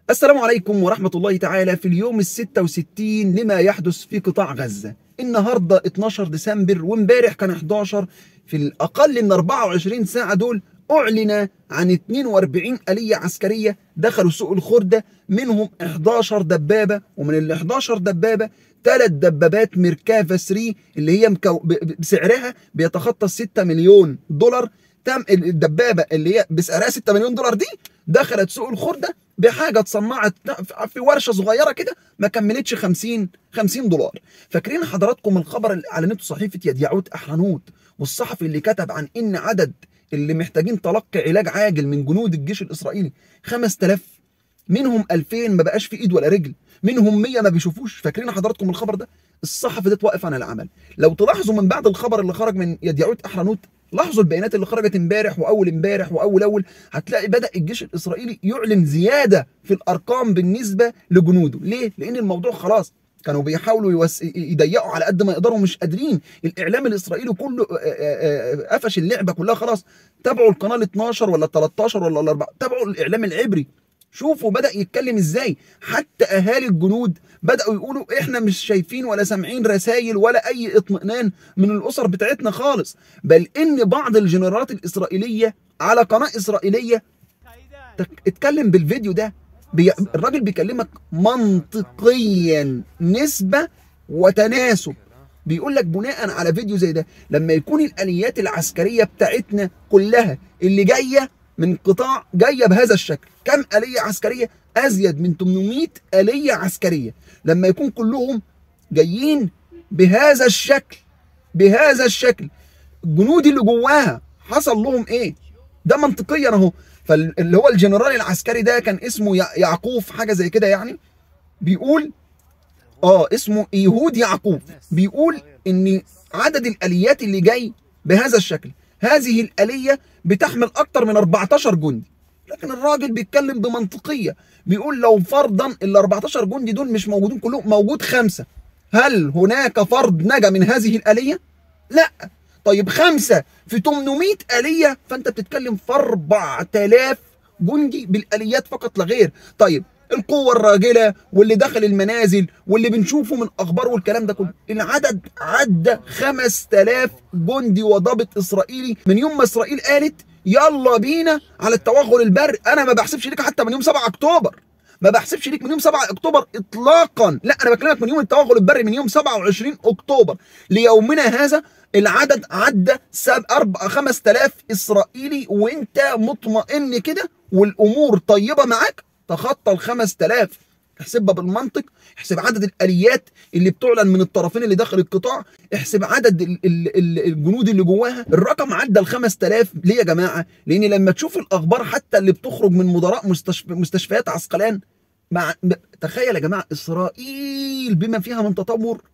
السلام عليكم ورحمة الله تعالى في اليوم ال 66 لما يحدث في قطاع غزة النهاردة 12 ديسمبر وامبارح كان 11 في الأقل من 24 ساعة دول أعلن عن 42 آلية عسكرية دخلوا سوق الخردة منهم 11 دبابة ومن ال 11 دبابة ثلاث دبابات ميركافا 3 اللي هي مكو... ب- بسعرها بيتخطى 6 مليون دولار تم الدبابة اللي هي بسعرها 6 مليون دولار دي دخلت سوق الخردة بحاجة اتصنعت في ورشة صغيرة كده ما كملتش 50 50 دولار فاكرين حضراتكم الخبر اللي اعلنته صحيفة يديعوت أحرنوت والصحفي اللي كتب عن ان عدد اللي محتاجين تلقي علاج عاجل من جنود الجيش الاسرائيلي 5000 منهم 2000 ما بقاش في ايد ولا رجل منهم 100 ما بيشوفوش فاكرين حضراتكم الخبر ده الصحفي ده توقف عن العمل لو تلاحظوا من بعد الخبر اللي خرج من يديعوت احرنوت لاحظوا البيانات اللي خرجت امبارح واول امبارح واول اول هتلاقي بدا الجيش الاسرائيلي يعلن زياده في الارقام بالنسبه لجنوده ليه لان الموضوع خلاص كانوا بيحاولوا يوس... يضيقوا على قد ما يقدروا مش قادرين الاعلام الاسرائيلي كله آه، آه، آه، قفش اللعبه كلها خلاص تابعوا القناه ال 12 ولا ال 13 ولا ال 4 تابعوا الاعلام العبري شوفوا بدا يتكلم ازاي حتى اهالي الجنود بداوا يقولوا احنا مش شايفين ولا سامعين رسائل ولا اي اطمئنان من الاسر بتاعتنا خالص بل ان بعض الجنرالات الاسرائيليه على قناه اسرائيليه تك- اتكلم بالفيديو ده بي... الراجل بيكلمك منطقيا نسبة وتناسب بيقول لك بناء على فيديو زي ده لما يكون الاليات العسكريه بتاعتنا كلها اللي جايه من قطاع جايه بهذا الشكل كم اليه عسكريه ازيد من 800 اليه عسكريه لما يكون كلهم جايين بهذا الشكل بهذا الشكل الجنود اللي جواها حصل لهم ايه ده منطقيا اهو فاللي هو الجنرال العسكري ده كان اسمه يع- يعقوب حاجه زي كده يعني بيقول اه اسمه يهود يعقوب بيقول ان عدد الاليات اللي جاي بهذا الشكل هذه الاليه بتحمل اكتر من 14 جندي لكن الراجل بيتكلم بمنطقيه بيقول لو فرضا ال 14 جندي دول مش موجودين كلهم موجود خمسه هل هناك فرد نجا من هذه الاليه؟ لا طيب خمسة في 800 آلية فأنت بتتكلم في 4000 جندي بالآليات فقط لا غير طيب القوة الراجلة واللي دخل المنازل واللي بنشوفه من أخبار والكلام ده كله العدد عدى 5000 جندي وضابط إسرائيلي من يوم ما إسرائيل قالت يلا بينا على التوغل البري أنا ما بحسبش ليك حتى من يوم 7 أكتوبر ما بحسبش ليك من يوم 7 اكتوبر اطلاقا لا انا بكلمك من يوم التوغل البري من يوم 27 اكتوبر ليومنا هذا العدد عدى سب أربع 5000 اسرائيلي وانت مطمئن كده والامور طيبه معاك تخطى ال 5000 احسبها بالمنطق احسب عدد الاليات اللي بتعلن من الطرفين اللي داخل القطاع احسب عدد ال ال ال الجنود اللي جواها الرقم عدى ال 5000 ليه يا جماعه لان لما تشوف الاخبار حتى اللي بتخرج من مدراء مستشف مستشفيات عسقلان مع ب- تخيل يا جماعه اسرائيل بما فيها من تطور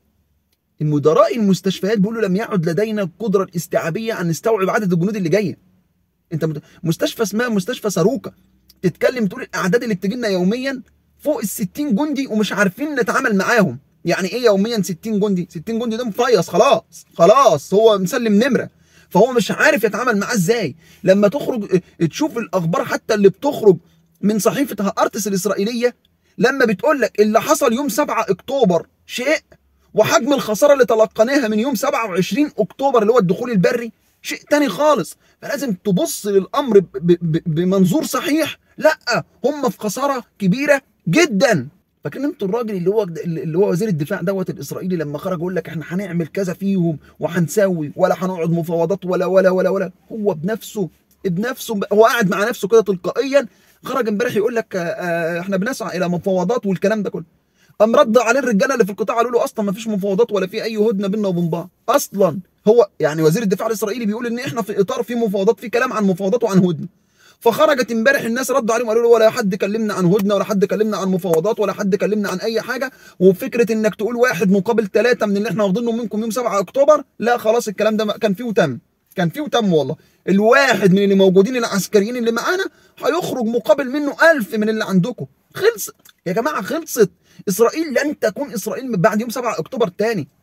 المدراء المستشفيات بيقولوا لم يعد لدينا القدره الاستيعابيه ان نستوعب عدد الجنود اللي جايه انت مت... مستشفى اسمها مستشفى ساروكا تتكلم تقول الاعداد اللي بتجي لنا يوميا فوق ال 60 جندي ومش عارفين نتعامل معاهم يعني ايه يوميا 60 جندي 60 جندي ده مفيص خلاص خلاص هو مسلم نمره فهو مش عارف يتعامل معاه ازاي لما تخرج اه، تشوف الاخبار حتى اللي بتخرج من صحيفه هارتس الاسرائيليه لما بتقول لك اللي حصل يوم 7 اكتوبر شيء وحجم الخساره اللي تلقيناها من يوم 27 اكتوبر اللي هو الدخول البري شيء تاني خالص فلازم تبص للامر ب- ب- بمنظور صحيح لا هم في خساره كبيره جدا فاكرين انتوا الراجل اللي هو اللي هو وزير الدفاع دوت الاسرائيلي لما خرج يقول لك احنا هنعمل كذا فيهم وهنسوي ولا هنقعد مفاوضات ولا ولا ولا ولا هو بنفسه بنفسه هو قاعد مع نفسه كده تلقائيا خرج امبارح يقول لك آه، آه، احنا بنسعى الى مفاوضات والكلام ده كله قام رد عليه الرجاله اللي في القطاع قالوا له اصلا ما فيش مفاوضات ولا في اي هدنه بيننا وبين بعض اصلا هو يعني وزير الدفاع الاسرائيلي بيقول ان احنا في اطار في مفاوضات في كلام عن مفاوضات وعن هدنه فخرجت امبارح الناس ردوا عليهم قالوا له ولا حد كلمنا عن هدنه ولا حد كلمنا عن مفاوضات ولا حد كلمنا عن اي حاجه وفكره انك تقول واحد مقابل ثلاثه من اللي احنا واخدينه منكم يوم 7 اكتوبر لا خلاص الكلام ده كان فيه وتم كان فيه وتم والله الواحد من اللي موجودين العسكريين اللي معانا هيخرج مقابل منه ألف من اللي عندكم خلص يا جماعه خلصت اسرائيل لن تكون اسرائيل من بعد يوم 7 اكتوبر تاني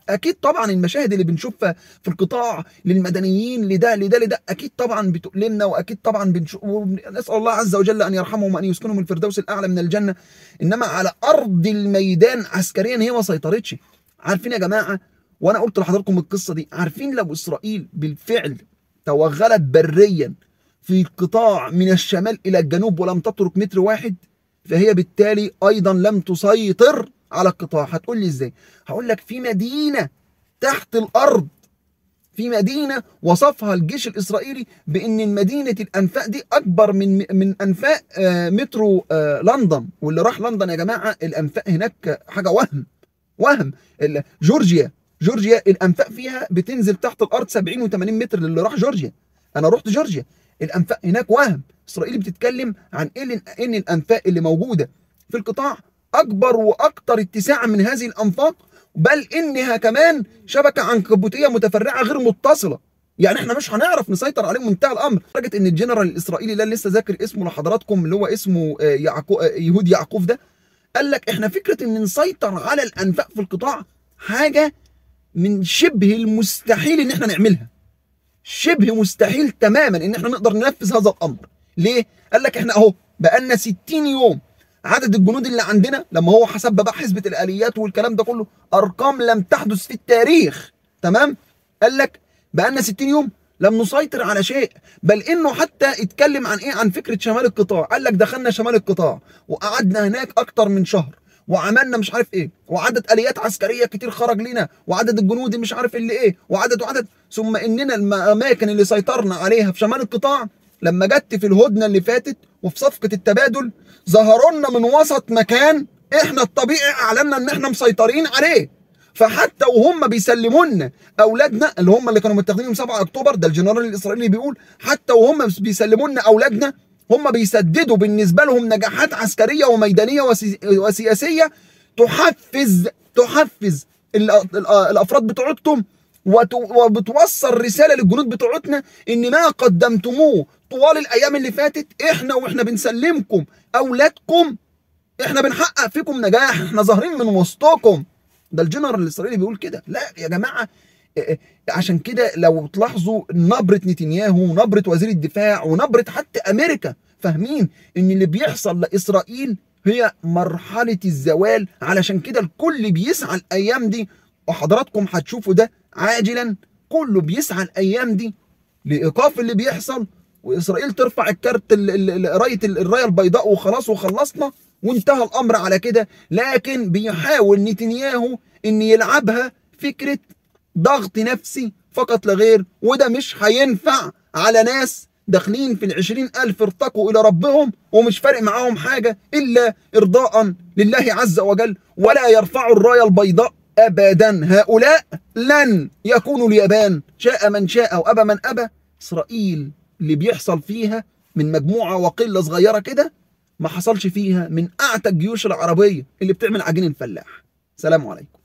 اكيد طبعا المشاهد اللي بنشوفها في القطاع للمدنيين لده لده لده اكيد طبعا بتؤلمنا واكيد طبعا بنشوف نسال الله عز وجل ان يرحمهم وان يسكنهم الفردوس الاعلى من الجنه انما على ارض الميدان عسكريا هي ما سيطرتش عارفين يا جماعه وانا قلت لحضراتكم القصه دي عارفين لو اسرائيل بالفعل توغلت بريا في قطاع من الشمال الى الجنوب ولم تترك متر واحد فهي بالتالي ايضا لم تسيطر على القطاع هتقول لي ازاي هقول لك في مدينه تحت الارض في مدينه وصفها الجيش الاسرائيلي بان مدينه الانفاق دي اكبر من من انفاق آه، مترو آه، لندن واللي راح لندن يا جماعه الانفاق هناك حاجه وهم وهم ال- جورجيا جورجيا الانفاق فيها بتنزل تحت الارض 70 و80 متر للي راح جورجيا انا رحت جورجيا الانفاق هناك وهم اسرائيل بتتكلم عن ان ان الانفاق اللي موجوده في القطاع اكبر واكثر اتساعا من هذه الانفاق بل انها كمان شبكه عنكبوتيه متفرعه غير متصله يعني احنا مش هنعرف نسيطر عليهم منتهى الامر لدرجه ان الجنرال الاسرائيلي اللي أنا لسه ذاكر اسمه لحضراتكم اللي هو اسمه آه، يعقو... آه، يهود يعقوب ده قال لك احنا فكره ان نسيطر على الانفاق في القطاع حاجه من شبه المستحيل ان احنا نعملها شبه مستحيل تماما ان احنا نقدر ننفذ هذا الامر ليه قال لك احنا اهو بقالنا 60 يوم عدد الجنود اللي عندنا لما هو حسب بقى حسبة الآليات والكلام ده كله أرقام لم تحدث في التاريخ تمام قال لك بقالنا 60 يوم لم نسيطر على شيء بل انه حتى اتكلم عن ايه عن فكره شمال القطاع قال لك دخلنا شمال القطاع وقعدنا هناك اكتر من شهر وعملنا مش عارف ايه وعدد اليات عسكريه كتير خرج لنا وعدد الجنود مش عارف اللي ايه وعدد وعدد ثم اننا الاماكن اللي سيطرنا عليها في شمال القطاع لما جت في الهدنه اللي فاتت وفي صفقه التبادل ظهروا لنا من وسط مكان احنا الطبيعي اعلنا ان احنا مسيطرين عليه فحتى وهم بيسلموا لنا اولادنا اللي هم اللي كانوا متاخدين يوم 7 اكتوبر ده الجنرال الاسرائيلي بيقول حتى وهم بيسلموا لنا اولادنا هم بيسددوا بالنسبه لهم نجاحات عسكريه وميدانيه وسي- وسياسيه تحفز تحفز ال- ال- الافراد بتوعتهم وت- وبتوصل رساله للجنود بتوعتنا ان ما قدمتموه طوال الايام اللي فاتت احنا واحنا بنسلمكم اولادكم احنا بنحقق فيكم نجاح احنا ظاهرين من وسطكم ده الجنرال الاسرائيلي بيقول كده لا يا جماعه إيه، عشان كده لو تلاحظوا نبره نتنياهو ونبره وزير الدفاع ونبره حتى امريكا فاهمين ان اللي بيحصل لاسرائيل هي مرحله الزوال علشان كده الكل بيسعى الايام دي وحضراتكم هتشوفوا ده عاجلا كله بيسعى الايام دي لايقاف اللي بيحصل واسرائيل ترفع الكارت ال- ال- ال- رايه ال- الرايه البيضاء وخلاص وخلصنا وانتهى الامر على كده لكن بيحاول نتنياهو ان يلعبها فكره ضغط نفسي فقط لا غير وده مش هينفع على ناس داخلين في العشرين ألف ارتقوا إلى ربهم ومش فارق معاهم حاجة إلا إرضاء لله عز وجل ولا يرفعوا الراية البيضاء أبدا هؤلاء لن يكونوا اليابان شاء من شاء وأبى من أبى إسرائيل اللي بيحصل فيها من مجموعة وقلة صغيرة كده ما حصلش فيها من أعتى الجيوش العربية اللي بتعمل عجين الفلاح سلام عليكم